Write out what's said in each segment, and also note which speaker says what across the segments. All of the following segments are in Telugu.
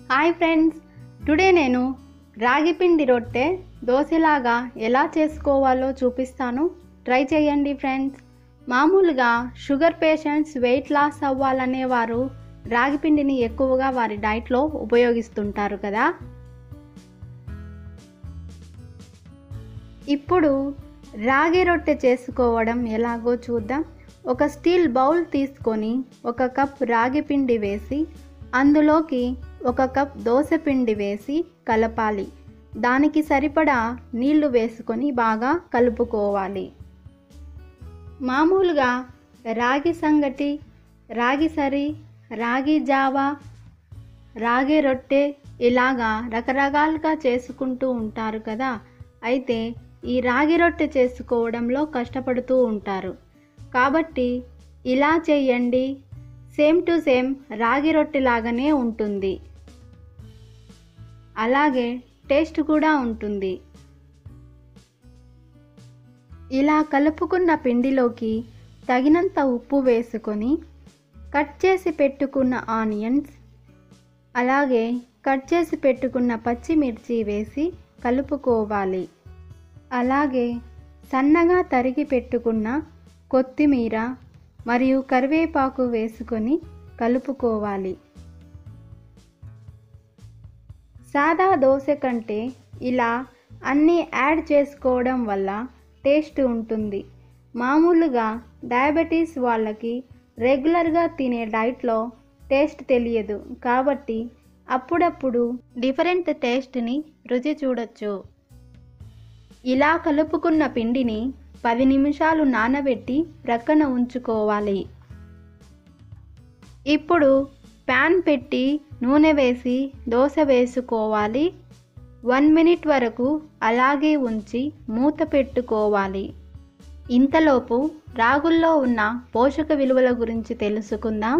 Speaker 1: హాయ్ ఫ్రెండ్స్ టుడే నేను రాగి పిండి రొట్టె దోశలాగా ఎలా చేసుకోవాలో చూపిస్తాను ట్రై చేయండి ఫ్రెండ్స్ మామూలుగా షుగర్ పేషెంట్స్ వెయిట్ లాస్ అవ్వాలనే వారు రాగి పిండిని ఎక్కువగా వారి డైట్లో ఉపయోగిస్తుంటారు కదా ఇప్పుడు రాగి రొట్టె చేసుకోవడం ఎలాగో చూద్దాం ఒక స్టీల్ బౌల్ తీసుకొని ఒక కప్ రాగి పిండి వేసి అందులోకి ఒక కప్ దోశ పిండి వేసి కలపాలి దానికి సరిపడా నీళ్లు వేసుకొని బాగా కలుపుకోవాలి మామూలుగా రాగి సంగటి రాగి సరి రాగి జావా రాగి రొట్టె ఇలాగా రకరకాలుగా చేసుకుంటూ ఉంటారు కదా అయితే ఈ రాగి రొట్టె చేసుకోవడంలో కష్టపడుతూ ఉంటారు కాబట్టి ఇలా చేయండి సేమ్ టు సేమ్ రాగి రొట్టె లాగానే ఉంటుంది అలాగే టేస్ట్ కూడా ఉంటుంది ఇలా కలుపుకున్న పిండిలోకి తగినంత ఉప్పు వేసుకొని కట్ చేసి పెట్టుకున్న ఆనియన్స్ అలాగే కట్ చేసి పెట్టుకున్న పచ్చిమిర్చి వేసి కలుపుకోవాలి అలాగే సన్నగా తరిగి పెట్టుకున్న కొత్తిమీర మరియు కరివేపాకు వేసుకొని కలుపుకోవాలి సాదా దోశ కంటే ఇలా అన్నీ యాడ్ చేసుకోవడం వల్ల టేస్ట్ ఉంటుంది మామూలుగా డయాబెటీస్ వాళ్ళకి రెగ్యులర్గా తినే డైట్లో టేస్ట్ తెలియదు కాబట్టి అప్పుడప్పుడు డిఫరెంట్ టేస్ట్ని రుచి చూడొచ్చు ఇలా కలుపుకున్న పిండిని పది నిమిషాలు నానబెట్టి ప్రక్కన ఉంచుకోవాలి ఇప్పుడు ప్యాన్ పెట్టి నూనె వేసి దోశ వేసుకోవాలి వన్ మినిట్ వరకు అలాగే ఉంచి మూత పెట్టుకోవాలి ఇంతలోపు రాగుల్లో ఉన్న పోషక విలువల గురించి తెలుసుకుందాం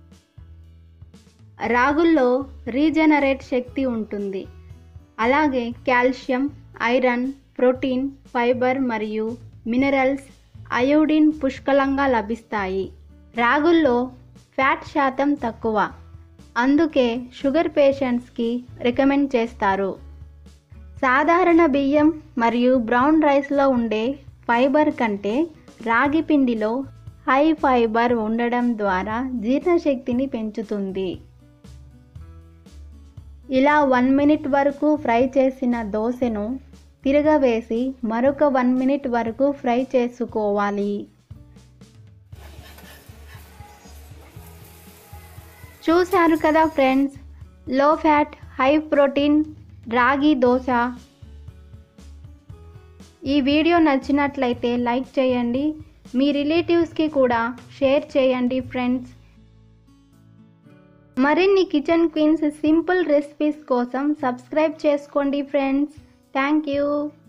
Speaker 1: రాగుల్లో రీజనరేట్ శక్తి ఉంటుంది అలాగే కాల్షియం ఐరన్ ప్రోటీన్ ఫైబర్ మరియు మినరల్స్ అయోడిన్ పుష్కలంగా లభిస్తాయి రాగుల్లో ఫ్యాట్ శాతం తక్కువ అందుకే షుగర్ పేషెంట్స్కి రికమెండ్ చేస్తారు సాధారణ బియ్యం మరియు బ్రౌన్ రైస్లో ఉండే ఫైబర్ కంటే రాగి పిండిలో హై ఫైబర్ ఉండడం ద్వారా జీర్ణశక్తిని పెంచుతుంది ఇలా వన్ మినిట్ వరకు ఫ్రై చేసిన దోశను తిరగవేసి మరొక వన్ మినిట్ వరకు ఫ్రై చేసుకోవాలి చూశారు కదా ఫ్రెండ్స్ లో ఫ్యాట్ హై ప్రోటీన్ రాగి దోశ ఈ వీడియో నచ్చినట్లయితే లైక్ చేయండి మీ రిలేటివ్స్కి కూడా షేర్ చేయండి ఫ్రెండ్స్ మరిన్ని కిచెన్ క్వీన్స్ సింపుల్ రెసిపీస్ కోసం సబ్స్క్రైబ్ చేసుకోండి ఫ్రెండ్స్ థ్యాంక్ యూ